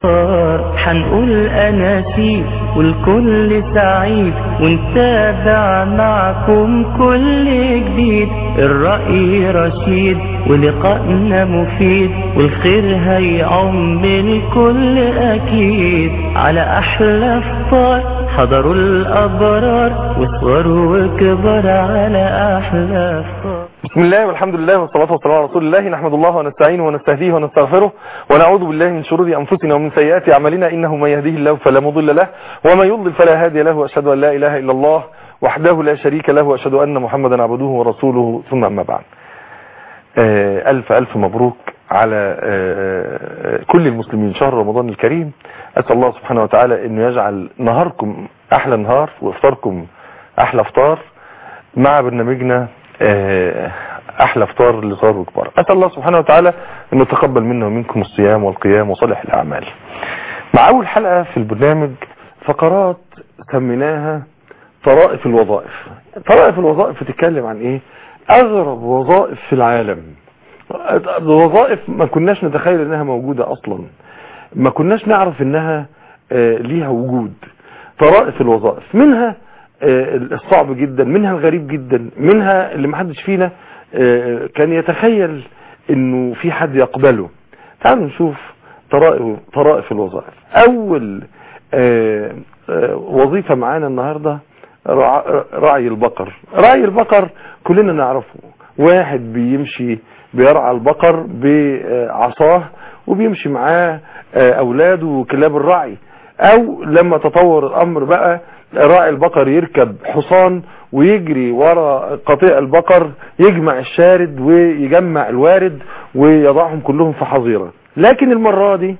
حنقول أناشيد والكل سعيد ونتابع معكم كل جديد الرأي رشيد ولقائنا مفيد والخير هيعم الكل أكيد على أحلى فطار حضروا الأبرار وصغروا وكبر على أحلى فطار بسم الله والحمد لله والصلاة والسلام على رسول الله نحمد الله ونستعينه ونستهديه ونستغفره ونعوذ بالله من شرور أنفسنا ومن سيئات أعمالنا إنه من يهديه الله فلا مضل له ومن يضلل فلا هادي له وأشهد أن لا إله إلا الله وحده لا شريك له وأشهد أن محمدا عبده ورسوله ثم أما بعد آه ألف ألف مبروك على آه كل المسلمين شهر رمضان الكريم أسأل الله سبحانه وتعالى أنه يجعل نهاركم أحلى نهار وإفطاركم أحلى فطار مع برنامجنا احلى فطار لصغار وكبار اسال الله سبحانه وتعالى انه يتقبل منا ومنكم الصيام والقيام وصالح الاعمال مع اول حلقة في البرنامج فقرات سميناها طرائف الوظائف طرائف الوظائف بتتكلم عن ايه اغرب وظائف في العالم وظائف ما كناش نتخيل انها موجودة اصلا ما كناش نعرف انها ليها وجود طرائف الوظائف منها الصعب جدا منها الغريب جدا منها اللي محدش فينا كان يتخيل انه في حد يقبله تعالوا نشوف طرائف, طرائف الوظائف اول وظيفة معانا النهاردة رعي البقر رعي البقر كلنا نعرفه واحد بيمشي بيرعى البقر بعصاه وبيمشي معاه اولاده وكلاب الرعي او لما تطور الامر بقى راعي البقر يركب حصان ويجري ورا قطيع البقر يجمع الشارد ويجمع الوارد ويضعهم كلهم في حظيرة لكن المرة دي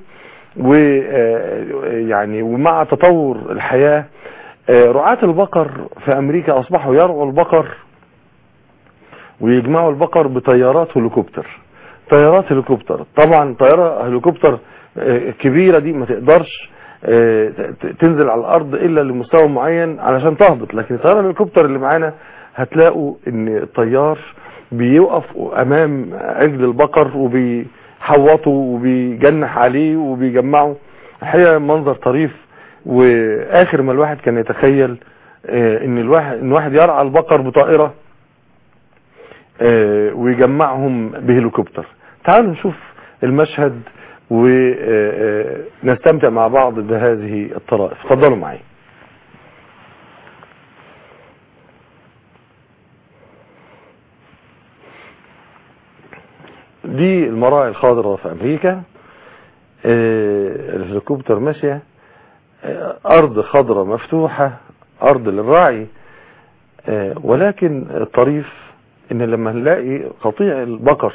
ويعني ومع تطور الحياة رعاة البقر في امريكا اصبحوا يرعوا البقر ويجمعوا البقر بطيارات هليكوبتر طيارات هليكوبتر طبعا طيارة هليكوبتر كبيرة دي ما تقدرش تنزل على الارض الا لمستوى معين علشان تهبط لكن الطياره الهليكوبتر اللي معانا هتلاقوا ان الطيار بيوقف امام عجل البقر وبيحوطه وبيجنح عليه وبيجمعه الحقيقه منظر طريف واخر ما الواحد كان يتخيل ان الواحد ان واحد يرعى البقر بطائره ويجمعهم بهليكوبتر تعالوا نشوف المشهد ونستمتع مع بعض بهذه الطرائف تفضلوا معي دي المراعي الخضراء في امريكا الهليكوبتر ماشية ارض خضراء مفتوحة ارض للراعي ولكن الطريف ان لما نلاقي قطيع البقر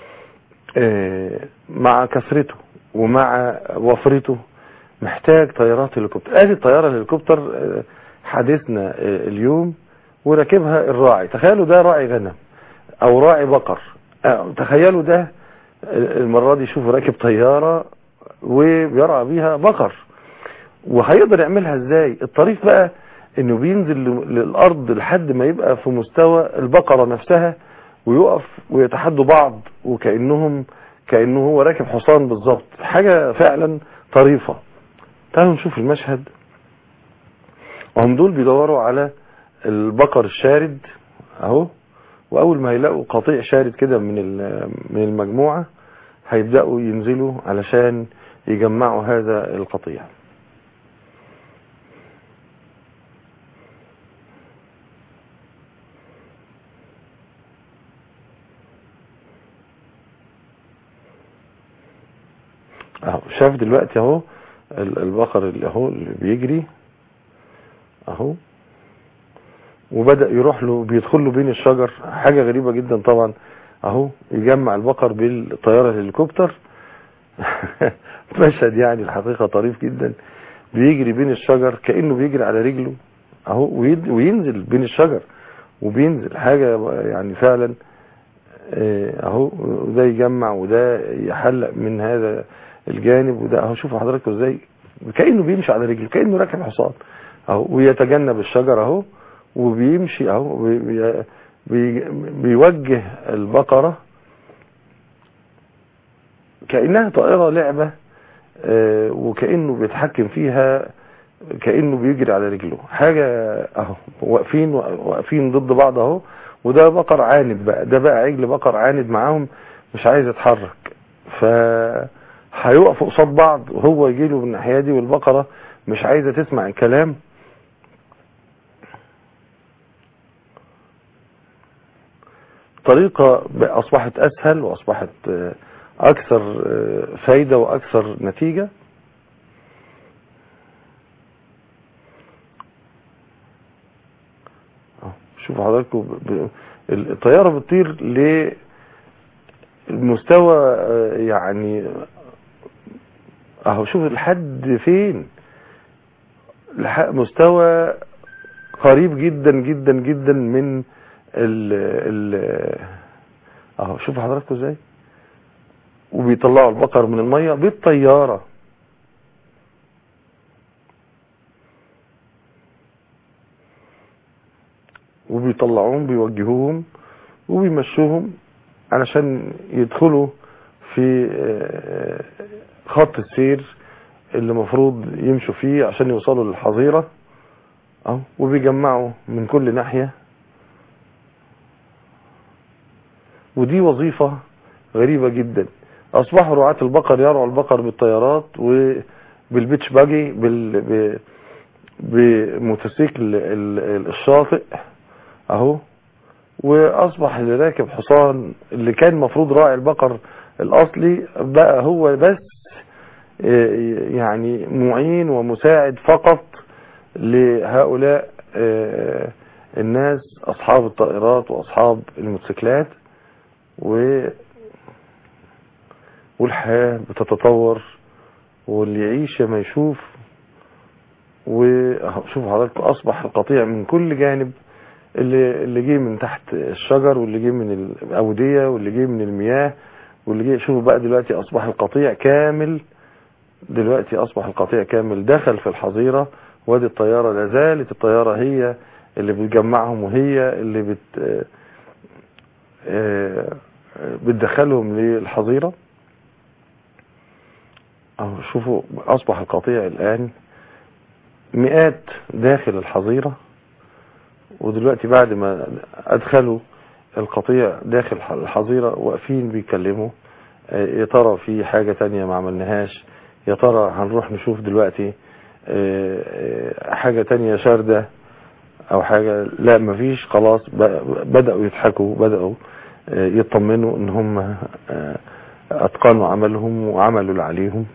مع كثرته ومع وفرته محتاج طيارات هليكوبتر ادي الطياره الهليكوبتر حديثنا اليوم وراكبها الراعي تخيلوا ده راعي غنم او راعي بقر تخيلوا ده المره دي شوفوا راكب طياره وبيرعى بيها بقر وهيقدر يعملها ازاي الطريف بقى انه بينزل للارض لحد ما يبقى في مستوى البقره نفسها ويقف ويتحدوا بعض وكأنهم كأنه هو راكب حصان بالظبط حاجة فعلا طريفة تعالوا نشوف المشهد وهم دول بيدوروا على البقر الشارد اهو واول ما يلاقوا قطيع شارد كده من من المجموعة هيبدأوا ينزلوا علشان يجمعوا هذا القطيع اهو شاف دلوقتي اهو البقر اللي اهو اللي بيجري اهو وبدأ يروح له بيدخل له بين الشجر حاجة غريبة جدا طبعا اهو يجمع البقر بالطيارة الهليكوبتر مشهد يعني الحقيقة طريف جدا بيجري بين الشجر كأنه بيجري على رجله اهو وينزل بين الشجر وبينزل حاجة يعني فعلا اهو وده يجمع وده يحلق من هذا الجانب وده اهو شوفوا حضراتكم ازاي كانه بيمشي على رجله كانه راكب حصان اهو ويتجنب الشجر اهو وبيمشي اهو بي بي بيوجه البقرة كأنها طائرة لعبة آه، وكأنه بيتحكم فيها كأنه بيجري على رجله حاجة اهو واقفين واقفين ضد بعض اهو وده بقر عاند بقى ده بقى عجل بقر عاند معاهم مش عايز يتحرك ف هيقفوا قصاد بعض وهو يجي له من الناحيه دي والبقره مش عايزه تسمع الكلام طريقة أصبحت أسهل وأصبحت آه، أكثر آه، فايدة وأكثر نتيجة أهو، شوفوا حضراتكم ب- ب- الطيارة بتطير لمستوى آه، يعني اهو شوف لحد فين لح- مستوى قريب جدا جدا جدا من ال ال اهو شوف حضراتكم ازاي وبيطلعوا البقر من الميه بالطياره وبيطلعوهم بيوجهوهم وبيمشوهم علشان يدخلوا في آه، خط السير اللي المفروض يمشوا فيه عشان يوصلوا للحظيرة اهو وبيجمعوا من كل ناحية ودي وظيفة غريبة جدا اصبحوا رعاة البقر يرعوا البقر بالطيارات وبالبيتش باجي بال ب- بموتوسيكل ال- ال- الشاطئ اهو واصبح اللي راكب حصان اللي كان مفروض راعي البقر الاصلي بقى هو بس آه، يعني معين ومساعد فقط لهؤلاء آه، الناس اصحاب الطائرات واصحاب الموتوسيكلات و والحياة بتتطور واللي يعيش يا ما يشوف وشوف حضرتك اصبح القطيع من كل جانب اللي اللي جه من تحت الشجر واللي جه من الاوديه واللي جه من المياه واللي جه شوفوا بقى دلوقتي اصبح القطيع كامل دلوقتي اصبح القطيع كامل دخل في الحظيره وادي الطياره لا زالت الطياره هي اللي بتجمعهم وهي اللي بت آه، آه، بتدخلهم للحظيره اهو شوفوا اصبح القطيع الان مئات داخل الحظيره ودلوقتي بعد ما ادخلوا القطيع داخل الحظيرة واقفين بيكلموا آه، يا ترى في حاجة تانية ما عملناهاش يا ترى هنروح نشوف دلوقتي آه، آه، حاجة تانية شاردة او حاجة لا مفيش خلاص ب- بدأوا يضحكوا بدأوا آه، يطمنوا ان هم آه، اتقنوا عملهم وعملوا اللي عليهم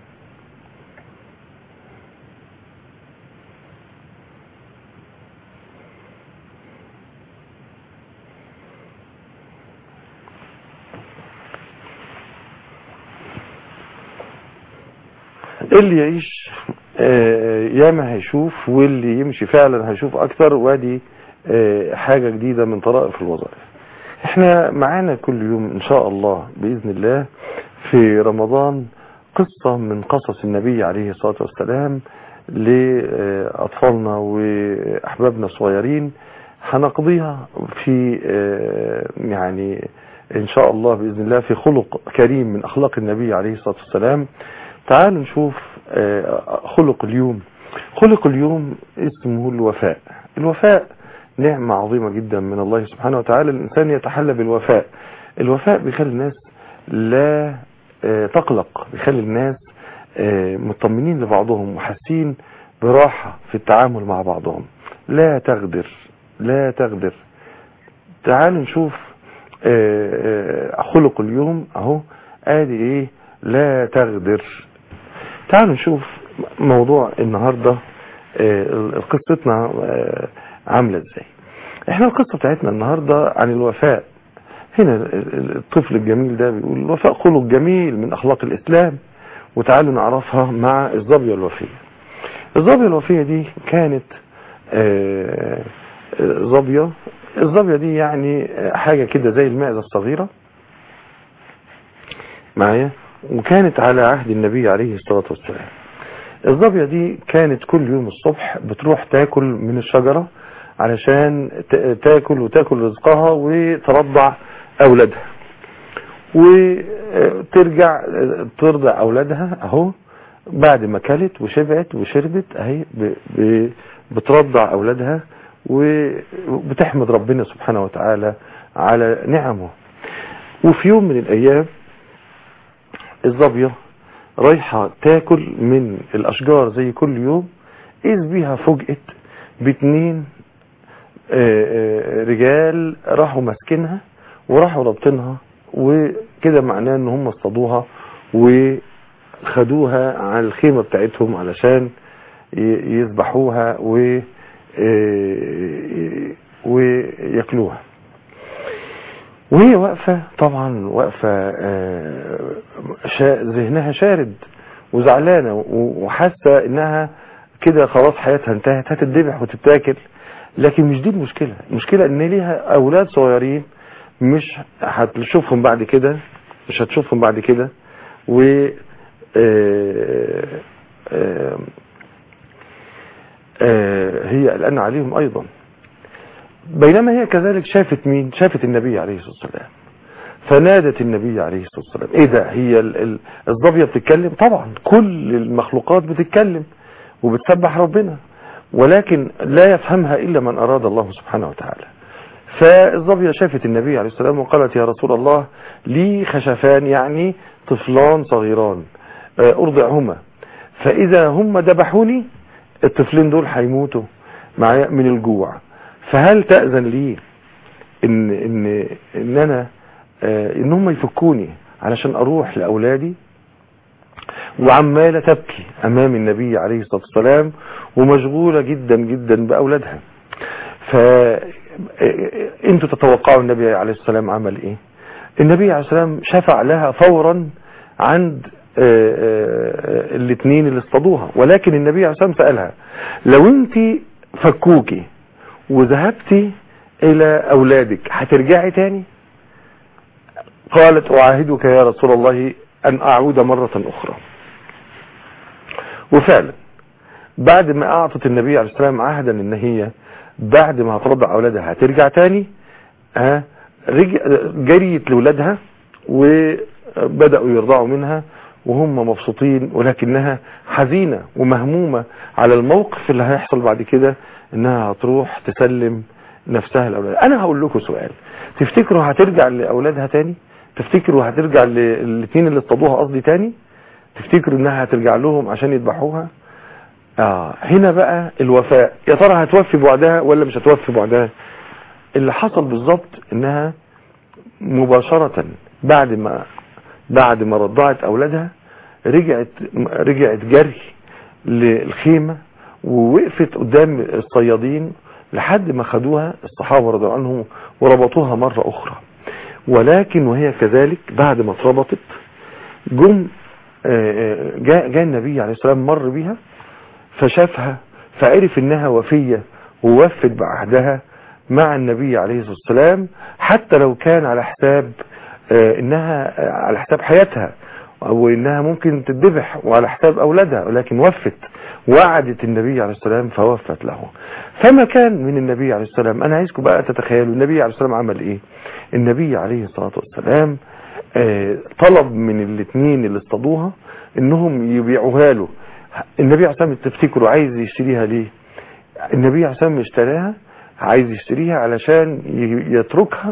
اللي يعيش آه، ياما هيشوف واللي يمشي فعلا هيشوف اكتر وادي آه، حاجة جديدة من طرائف الوظائف احنا معانا كل يوم ان شاء الله بإذن الله في رمضان قصة من قصص النبي عليه الصلاة والسلام لأطفالنا وأحبابنا الصغيرين هنقضيها في آه، يعني إن شاء الله بإذن الله في خلق كريم من أخلاق النبي عليه الصلاة والسلام تعالوا نشوف آه، خلق اليوم خلق اليوم اسمه الوفاء الوفاء نعمة عظيمة جدا من الله سبحانه وتعالى الإنسان يتحلى بالوفاء الوفاء بيخلي الناس لا آه، تقلق بيخلي الناس آه، مطمنين لبعضهم وحاسين براحة في التعامل مع بعضهم لا تغدر لا تغدر تعالوا نشوف آه، آه، خلق اليوم اهو ادي ايه لا تغدر تعالوا نشوف موضوع النهاردة آه، قصتنا آه، عاملة ازاي احنا القصة بتاعتنا النهاردة عن الوفاء هنا الطفل الجميل ده بيقول الوفاء خلق جميل من اخلاق الاسلام وتعالوا نعرفها مع الظابية الوفية الظابية الوفية دي كانت آه، آه، ظابية الظابية دي يعني آه، حاجة كده زي المعزة الصغيرة معايا وكانت على عهد النبي عليه الصلاة والسلام الظابية دي كانت كل يوم الصبح بتروح تاكل من الشجرة علشان ت- تاكل وتاكل رزقها وترضع أولادها وترجع ترضع أولادها أهو بعد ما كلت وشبعت وشربت اهي ب- ب- بترضع اولادها وبتحمد ربنا سبحانه وتعالى على نعمه وفي يوم من الايام الظبية رايحة تاكل من الاشجار زي كل يوم اذ بيها فوجئت باتنين آه، آه، رجال راحوا ماسكينها وراحوا رابطينها وكده معناه ان هم اصطادوها وخدوها على الخيمة بتاعتهم علشان ي- يذبحوها و آه، وياكلوها وهي واقفة طبعا واقفة آه، شا- ذهنها شارد وزعلانة و- وحاسة انها كده خلاص حياتها انتهت هتتذبح وتتاكل لكن مش دي المشكلة المشكلة ان ليها اولاد صغيرين مش هتشوفهم بعد كده مش هتشوفهم بعد كده و آه، آه، آه، هي قلقانة عليهم ايضا بينما هي كذلك شافت مين شافت النبي عليه الصلاة والسلام فنادت النبي عليه الصلاة والسلام ايه ده هي ال- ال- الظبية بتتكلم طبعا كل المخلوقات بتتكلم وبتسبح ربنا ولكن لا يفهمها إلا من أراد الله سبحانه وتعالى فالظبية شافت النبي عليه الصلاة والسلام وقالت يا رسول الله لي خشفان يعني طفلان صغيران آه، أرضعهما فإذا هم ذبحوني الطفلين دول هيموتوا معايا من الجوع فهل تأذن لي ان ان ان انا آه، ان هم يفكوني علشان اروح لاولادي وعمالة تبكي امام النبي عليه الصلاة والسلام ومشغولة جدا جدا باولادها ف آه، انتوا تتوقعوا النبي عليه الصلاة والسلام عمل ايه النبي عليه الصلاة والسلام شفع لها فورا عند الاثنين اللي اصطادوها ولكن النبي عليه الصلاة والسلام سألها لو انت فكوكي وذهبتي الى اولادك هترجعي تاني قالت اعاهدك يا رسول الله ان اعود مرة اخرى وفعلا بعد ما اعطت النبي عليه السلام عهدا ان هي بعد ما هترضع اولادها هترجع تاني ها رجع جريت لاولادها وبداوا يرضعوا منها وهم مبسوطين ولكنها حزينة ومهمومة على الموقف اللي هيحصل بعد كده انها هتروح تسلم نفسها لاولاد انا هقول لكم سؤال تفتكروا هترجع لاولادها تاني تفتكروا هترجع للاثنين اللي اصطادوها قصدي تاني تفتكروا انها هترجع لهم عشان يذبحوها آه هنا بقى الوفاء يا ترى هتوفي بعدها ولا مش هتوفي بعدها اللي حصل بالظبط انها مباشرة بعد ما بعد ما رضعت اولادها رجعت رجعت جري للخيمة ووقفت قدام الصيادين لحد ما خدوها الصحابة رضي الله عنهم وربطوها مرة اخرى ولكن وهي كذلك بعد ما اتربطت جم جاء, جاء النبي عليه السلام مر بيها فشافها فعرف انها وفية ووفت بعهدها مع النبي عليه الصلاة والسلام حتى لو كان على حساب انها على حساب حياتها او انها ممكن تذبح وعلى حساب اولادها ولكن وفت وعدت النبي عليه السلام فوفت له فما كان من النبي عليه السلام انا عايزكم بقى تتخيلوا النبي عليه السلام عمل ايه النبي عليه الصلاة والسلام طلب من الاثنين اللي اصطادوها انهم يبيعوها له النبي عليه السلام تفتكروا عايز يشتريها ليه النبي عليه السلام اشتراها عايز يشتريها علشان يتركها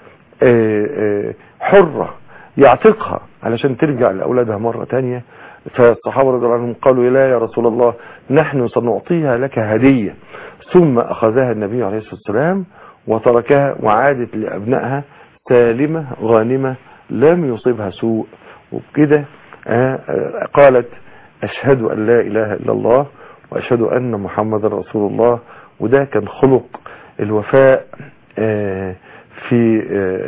حرة يعتقها علشان ترجع لأولادها مرة تانية فالصحابة رضي الله عنهم قالوا لا يا رسول الله نحن سنعطيها لك هدية ثم أخذها النبي عليه الصلاة والسلام وتركها وعادت لأبنائها سالمة غانمة لم يصيبها سوء وبكده قالت أشهد أن لا إله إلا الله وأشهد أن محمد رسول الله وده كان خلق الوفاء في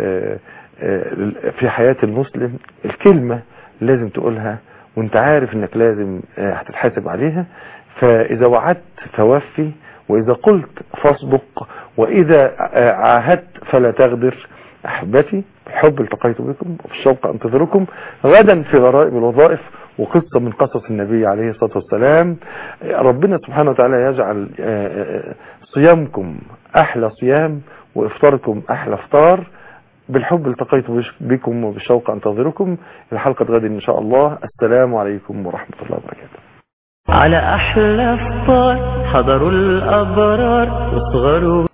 في حياة المسلم الكلمة لازم تقولها وانت عارف انك لازم هتتحاسب عليها فاذا وعدت فوفي واذا قلت فاصدق واذا عاهدت فلا تغدر احبتي بالحب التقيت بكم وبالشوق انتظركم غدا في غرائب الوظائف وقصة من قصص النبي عليه الصلاة والسلام ربنا سبحانه وتعالى يجعل صيامكم احلى صيام وافطاركم احلى افطار بالحب التقيت بش- بكم وبالشوق انتظركم في حلقة غد ان شاء الله السلام عليكم ورحمة الله وبركاته على أحلى فطار حضروا الأبرار واصغروا